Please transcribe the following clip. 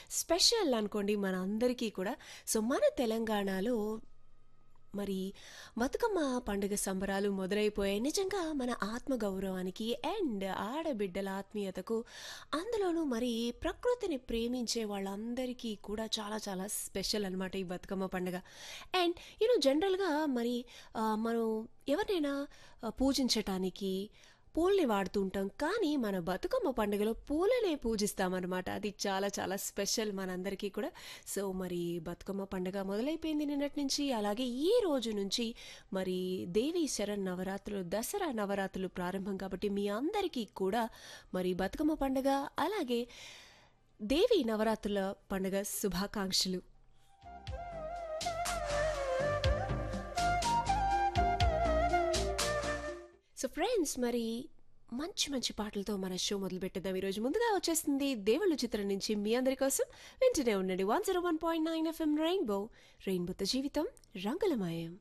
special అనుకోండి మన అందరికీ కూడా సో మన తెలంగాణలో మరి బతుకమ్మ పండుగ సంబరాలు మొదలైపోయాయి నిజంగా మన ఆత్మగౌరవానికి అండ్ ఆడబిడ్డల ఆత్మీయతకు అందులోనూ మరి ప్రకృతిని ప్రేమించే వాళ్ళందరికీ కూడా చాలా చాలా స్పెషల్ అనమాట ఈ బతుకమ్మ పండుగ అండ్ యూనో జనరల్గా మరి ఆ, మనం ఎవరినైనా ఆ, పూజించటానికి పూల్ని వాడుతూ ఉంటాం కానీ మన బతుకమ్మ పండుగలో పూలనే పూజిస్తామన్నమాట అది చాలా చాలా స్పెషల్ మనందరికీ కూడా సో మరి బతుకమ్మ పండుగ మొదలైపోయింది నిన్నటి నుంచి అలాగే ఈ రోజు నుంచి మరి దేవి శరణ్ నవరాత్రులు దసరా నవరాత్రులు ప్రారంభం కాబట్టి మీ అందరికీ కూడా మరి బతుకమ్మ పండుగ అలాగే దేవి నవరాత్రుల పండుగ శుభాకాంక్షలు సో ఫ్రెండ్స్ మరి మంచి మంచి పాటలతో మన షో మొదలు పెట్టేద్దాం ఈరోజు ముందుగా వచ్చేస్తుంది దేవుళ్ళ చిత్రం నుంచి మీ అందరి కోసం వింటూనే ఉండండి one zero one point nine FM rainbow రెయిన్బోతో జీవితం రంగులమయం